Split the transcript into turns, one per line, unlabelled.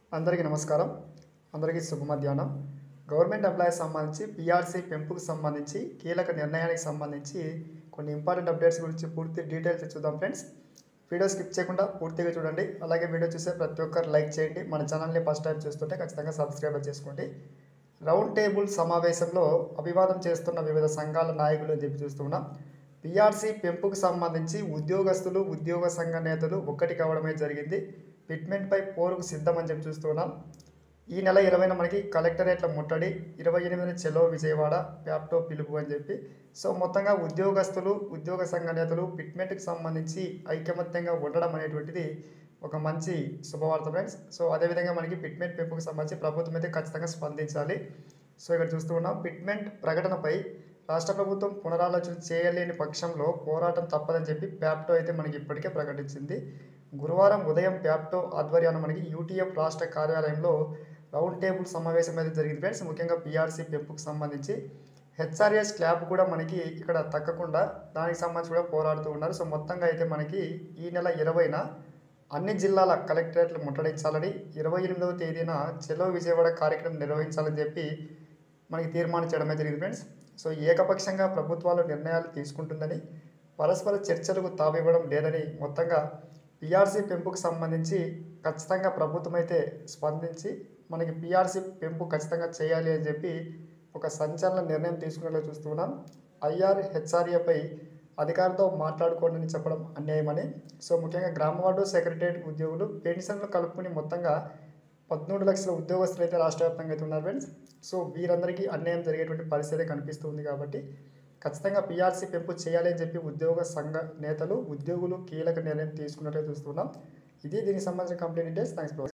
అందరికీ నమస్కారం అందరికీ శుభ మధ్యాహ్నం గవర్నమెంట్ ఎంప్లాయీస్ సంబంధించి పిఆర్సీ పెంపుకు సంబంధించి కీలక నిర్ణయానికి సంబంధించి కొన్ని ఇంపార్టెంట్ అప్డేట్స్ గురించి పూర్తి డీటెయిల్స్ చూద్దాం ఫ్రెండ్స్ వీడియో స్కిప్ చేయకుండా పూర్తిగా చూడండి అలాగే వీడియో చూసే ప్రతి ఒక్కరు లైక్ చేయండి మన ఛానల్ని ఫస్ట్ టైం చూస్తుంటే ఖచ్చితంగా సబ్స్క్రైబ్ చేసుకోండి రౌండ్ టేబుల్ సమావేశంలో అభివాదం చేస్తున్న వివిధ సంఘాల నాయకులు అని చెప్పి చూస్తున్నాం పిఆర్సీ పెంపుకు సంబంధించి ఉద్యోగస్తులు ఉద్యోగ సంఘ నేతలు ఒక్కటి కావడమే జరిగింది ఫిట్మెంట్పై పోరుకు సిద్ధమని చెప్పి చూస్తున్నాం ఈ నెల ఇరవైన మనకి కలెక్టరేట్ల ముట్టడి ఇరవై ఎనిమిదిన చెలో విజయవాడ ప్యాప్టో పిలుపు అని చెప్పి సో మొత్తంగా ఉద్యోగస్తులు ఉద్యోగ సంఘ నేతలు ఫిట్మెంట్కి సంబంధించి ఐకమత్యంగా ఉండడం అనేటువంటిది ఒక మంచి శుభవార్త ఫ్రెండ్స్ సో అదేవిధంగా మనకి ఫిట్మెంట్ పెంపుకు సంబంధించి ప్రభుత్వం అయితే ఖచ్చితంగా స్పందించాలి సో ఇక్కడ చూస్తూ ఉన్నాం ఫిట్మెంట్ ప్రకటనపై రాష్ట్ర ప్రభుత్వం పునరాలోచన చేయలేని పక్షంలో పోరాటం తప్పదని చెప్పి ప్యాప్టో అయితే మనకి ఇప్పటికే ప్రకటించింది గురువారం ఉదయం ప్యాప్టో ఆధ్వర్యాన మనకి యూటీఎఫ్ రాష్ట్ర కార్యాలయంలో రౌండ్ టేబుల్ సమావేశం అయితే జరిగింది ఫ్రెండ్స్ ముఖ్యంగా పిఆర్సీ పెంపుకు సంబంధించి హెచ్ఆర్ఎస్ క్లాప్ కూడా మనకి ఇక్కడ తగ్గకుండా దానికి సంబంధించి కూడా పోరాడుతూ ఉన్నారు సో మొత్తంగా అయితే మనకి ఈ నెల ఇరవైన అన్ని జిల్లాల కలెక్టరేట్లు ముట్టడించాలని ఇరవై ఎనిమిదవ తేదీన చెలో విజయవాడ కార్యక్రమం నిర్వహించాలని చెప్పి మనకి తీర్మానించడమే జరిగింది ఫ్రెండ్స్ సో ఏకపక్షంగా ప్రభుత్వాలు నిర్ణయాలు తీసుకుంటుందని పరస్పర చర్చలకు తావివ్వడం లేదని మొత్తంగా పిఆర్సీ పెంపుకు సంబంధించి ఖచ్చితంగా ప్రభుత్వం అయితే స్పందించి మనకి పిఆర్సీ పెంపు ఖచ్చితంగా చేయాలి అని చెప్పి ఒక సంచలన నిర్ణయం తీసుకున్నట్లు చూస్తున్నాం ఐఆర్ హెచ్ఆర్ఏపై అధికారులతో మాట్లాడుకోండి అని చెప్పడం అన్యాయమని సో ముఖ్యంగా గ్రామ వార్డు సెక్రటరియట్ ఉద్యోగులు పెన్షన్లు కలుపుకుని మొత్తంగా పదమూడు లక్షల ఉద్యోగస్తులు అయితే రాష్ట్ర వ్యాప్తంగా అయితే ఉన్నారు ఫ్రెండ్స్ సో వీరందరికీ అన్యాయం జరిగేటువంటి పరిస్థితి కనిపిస్తుంది కాబట్టి ఖచ్చితంగా పిఆర్సీ పెంపు చేయాలి అని చెప్పి ఉద్యోగ సంఘ నేతలు ఉద్యోగులు కీలక నిర్ణయం తీసుకున్నట్టే చూస్తున్నాం ఇది దీనికి సంబంధించిన కంప్లీట్ డీటెయిల్స్ థ్యాంక్స్